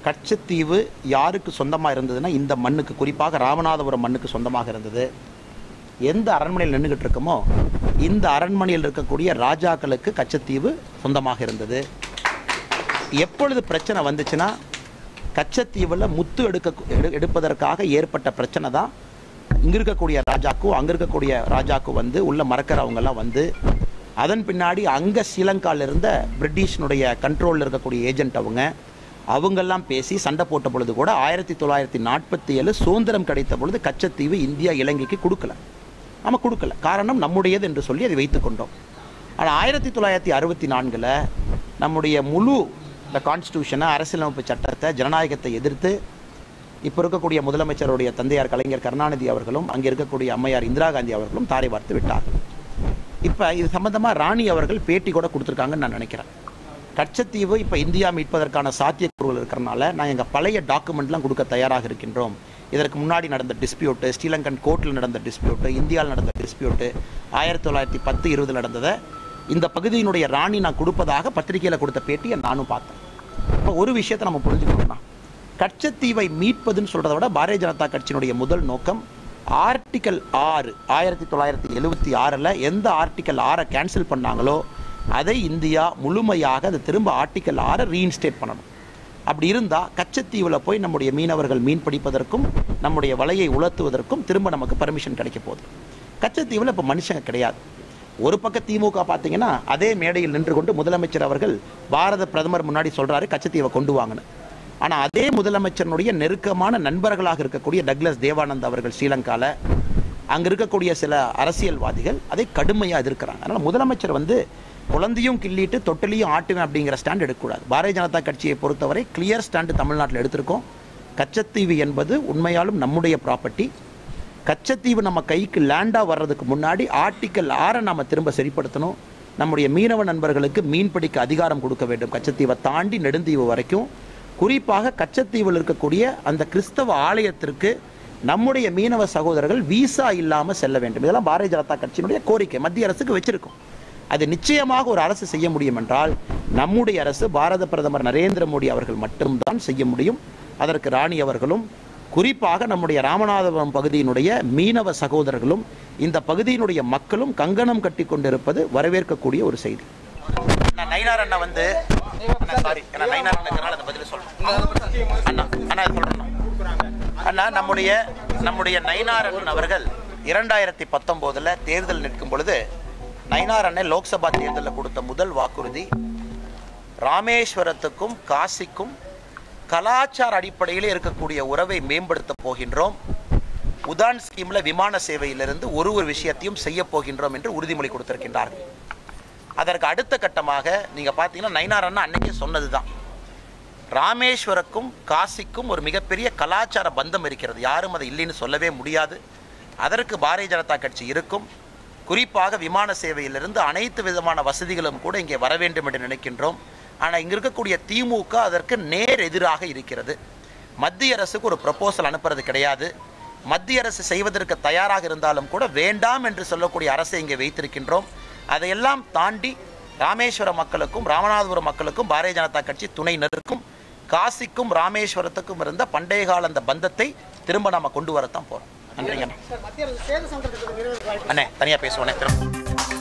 கச்சத்தீவு யாருக்கு சொந்தமாக இருந்ததுன்னா இந்த மண்ணுக்கு குறிப்பாக ராமநாதபுரம் மண்ணுக்கு சொந்தமாக இருந்தது எந்த அரண்மனையில் நின்றுக்கிட்டு இருக்கோமோ இந்த அரண்மனையில் இருக்கக்கூடிய ராஜாக்களுக்கு கச்சத்தீவு சொந்தமாக இருந்தது எப்பொழுது பிரச்சனை வந்துச்சுன்னா கச்சத்தீவில் முத்து எடுக்க எடு- எடுப்பதற்காக ஏற்பட்ட பிரச்சனை தான் இங்கே இருக்கக்கூடிய ராஜாக்கும் அங்கே இருக்கக்கூடிய ராஜாக்கும் வந்து உள்ள மறக்கிறவங்கெல்லாம் வந்து அதன் பின்னாடி அங்கே ஸ்ரீலங்காவில் இருந்த பிரிட்டிஷினுடைய கண்ட்ரோலில் இருக்கக்கூடிய ஏஜென்ட் அவங்க அவங்கெல்லாம் பேசி சண்டை போட்ட பொழுது கூட ஆயிரத்தி தொள்ளாயிரத்தி நாற்பத்தி ஏழு சுதந்திரம் கிடைத்த பொழுது கச்சத்தீவு இந்தியா இலங்கைக்கு கொடுக்கல நம்ம கொடுக்கல காரணம் நம்முடையது என்று சொல்லி அதை வைத்துக்கொண்டோம் ஆனால் ஆயிரத்தி தொள்ளாயிரத்தி அறுபத்தி நான்கில் நம்முடைய முழு இந்த கான்ஸ்டியூஷனை அரசியலமைப்பு சட்டத்தை ஜனநாயகத்தை எதிர்த்து இப்போ இருக்கக்கூடிய முதலமைச்சருடைய தந்தையார் கலைஞர் கருணாநிதி அவர்களும் அங்கே இருக்கக்கூடிய அம்மையார் இந்திரா காந்தி அவர்களும் தாரை வார்த்து விட்டார்கள் இப்போ இது சம்பந்தமாக ராணி அவர்கள் பேட்டி கூட கொடுத்துருக்காங்கன்னு நான் நினைக்கிறேன் கச்சத்தீவு இப்போ இந்தியா மீட்பதற்கான சாத்தியக்கூறுகள் இருக்கிறனால நான் எங்கள் பழைய டாக்குமெண்ட்லாம் கொடுக்க தயாராக இருக்கின்றோம் இதற்கு முன்னாடி நடந்த டிஸ்பியூட்டு ஸ்ரீலங்கன் கோர்ட்டில் நடந்த டிஸ்பியூட்டு இந்தியாவில் நடந்த டிஸ்பியூட்டு ஆயிரத்தி தொள்ளாயிரத்தி பத்து இருபதில் நடந்ததை இந்த பகுதியினுடைய ராணி நான் கொடுப்பதாக பத்திரிகையில் கொடுத்த பேட்டியை நானும் பார்த்தேன் இப்போ ஒரு விஷயத்தை நம்ம புரிஞ்சுக்கணும்னா கச்சத்தீவை மீட்பதுன்னு சொல்கிறத விட பாரதிய ஜனதா கட்சியினுடைய முதல் நோக்கம் ஆர்டிக்கல் ஆறு ஆயிரத்தி தொள்ளாயிரத்தி எழுபத்தி ஆறில் எந்த ஆர்டிக்கல் ஆறை கேன்சல் பண்ணாங்களோ அதை இந்தியா முழுமையாக அதை திரும்ப ஆர்டிக்கல் ஆறை ரீஇன்ஸ்டேட் பண்ணணும் அப்படி இருந்தால் கச்சத்தீவில் போய் நம்முடைய மீனவர்கள் மீன் பிடிப்பதற்கும் நம்முடைய வலையை உலர்த்துவதற்கும் திரும்ப நமக்கு பர்மிஷன் கிடைக்க போகுது கச்சத்தீவில் இப்போ மனுஷங்க கிடையாது ஒரு பக்கம் திமுக பார்த்தீங்கன்னா அதே மேடையில் நின்று கொண்டு முதலமைச்சர் அவர்கள் பாரத பிரதமர் முன்னாடி சொல்றாரு கச்சத்தீவை கொண்டு வாங்கன்னு ஆனால் அதே முதலமைச்சருடைய நெருக்கமான நண்பர்களாக இருக்கக்கூடிய டக்ளஸ் தேவானந்த் அவர்கள் ஸ்ரீலங்கால அங்கே இருக்கக்கூடிய சில அரசியல்வாதிகள் அதை கடுமையாக எதிர்க்கிறாங்க அதனால் முதலமைச்சர் வந்து குழந்தையும் கிள்ளிட்டு தொட்டிலையும் ஆட்டுவேன் அப்படிங்கிற ஸ்டாண்ட் எடுக்கக்கூடாது பாரதிய ஜனதா கட்சியை பொறுத்தவரை கிளியர் ஸ்டாண்டு தமிழ்நாட்டில் எடுத்திருக்கோம் கச்சத்தீவு என்பது உண்மையாலும் நம்முடைய ப்ராப்பர்ட்டி கச்சத்தீவு நம்ம கைக்கு லேண்டாக வர்றதுக்கு முன்னாடி ஆர்டிக்கல் ஆறை நம்ம திரும்ப சரிப்படுத்தணும் நம்முடைய மீனவ நண்பர்களுக்கு மீன் பிடிக்க அதிகாரம் கொடுக்க வேண்டும் கச்சத்தீவை தாண்டி நெடுந்தீவு வரைக்கும் குறிப்பாக கச்சத்தீவில் இருக்கக்கூடிய அந்த கிறிஸ்தவ ஆலயத்திற்கு நம்முடைய மீனவ சகோதரர்கள் வீசா இல்லாமல் செல்ல வேண்டும் இதெல்லாம் பாரதிய ஜனதா கட்சியினுடைய கோரிக்கை மத்திய அரசுக்கு வச்சிருக்கோம் அது நிச்சயமாக ஒரு அரசு செய்ய முடியும் என்றால் நம்முடைய அரசு பாரத பிரதமர் நரேந்திர மோடி அவர்கள் மட்டும்தான் செய்ய முடியும் அதற்கு ராணி அவர்களும் குறிப்பாக நம்முடைய ராமநாதபுரம் பகுதியினுடைய மீனவ சகோதரர்களும் இந்த பகுதியினுடைய மக்களும் கங்கணம் கட்டி கொண்டிருப்பது வரவேற்கக்கூடிய ஒரு செய்தி நான் நயினார் அண்ணா வந்து சாரி நான் நயினார் அண்ணா அந்த பதில் சொல்றேன் அண்ணா அண்ணா இது சொல்றேன் அண்ணா நம்முடைய நம்முடைய நயினார் அண்ணன் அவர்கள் இரண்டாயிரத்தி பத்தொம்போதுல தேர்தல் நிற்கும் பொழுது நயினார் அண்ணன் லோக்சபா தேர்தலில் கொடுத்த முதல் வாக்குறுதி ராமேஸ்வரத்துக்கும் காசிக்கும் கலாச்சார அடிப்படையில் இருக்கக்கூடிய உறவை மேம்படுத்த போகின்றோம் உதான் ஸ்கீம்ல விமான சேவையிலிருந்து ஒரு ஒரு விஷயத்தையும் செய்ய போகின்றோம் என்று உறுதிமொழி கொடுத்திருக்கின்றார்கள் அதற்கு அடுத்த கட்டமாக நீங்க பார்த்தீங்கன்னா நயினார் அண்ணா அன்னைக்கே சொன்னதுதான் ராமேஸ்வரக்கும் காசிக்கும் ஒரு மிகப்பெரிய கலாச்சார பந்தம் இருக்கிறது யாரும் அதை இல்லைன்னு சொல்லவே முடியாது அதற்கு பாரதிய ஜனதா கட்சி இருக்கும் குறிப்பாக விமான சேவையிலிருந்து அனைத்து விதமான வசதிகளும் கூட இங்கே வர வேண்டும் என்று நினைக்கின்றோம் ஆனால் இங்கே இருக்கக்கூடிய திமுக அதற்கு நேர் எதிராக இருக்கிறது மத்திய அரசுக்கு ஒரு ப்ரப்போசல் அனுப்புறது கிடையாது மத்திய அரசு செய்வதற்கு தயாராக இருந்தாலும் கூட வேண்டாம் என்று சொல்லக்கூடிய அரசை இங்கே வைத்திருக்கின்றோம் அதையெல்லாம் தாண்டி ராமேஸ்வர மக்களுக்கும் ராமநாதபுரம் மக்களுக்கும் பாரதிய ஜனதா கட்சி துணை நிற்கும் காசிக்கும் ராமேஸ்வரத்துக்கும் இருந்த பண்டைய கால அந்த பந்தத்தை திரும்ப நாம கொண்டு வரத்தான் போறோம் நன்றிங்க அண்ணா. சார் மத்திய அரசு தேர்தல் சங்கத்துக்கு நிறைவேற்ற வாய்ப்பு அண்ணே தனியா பேசுவோண்ணே திரும்ப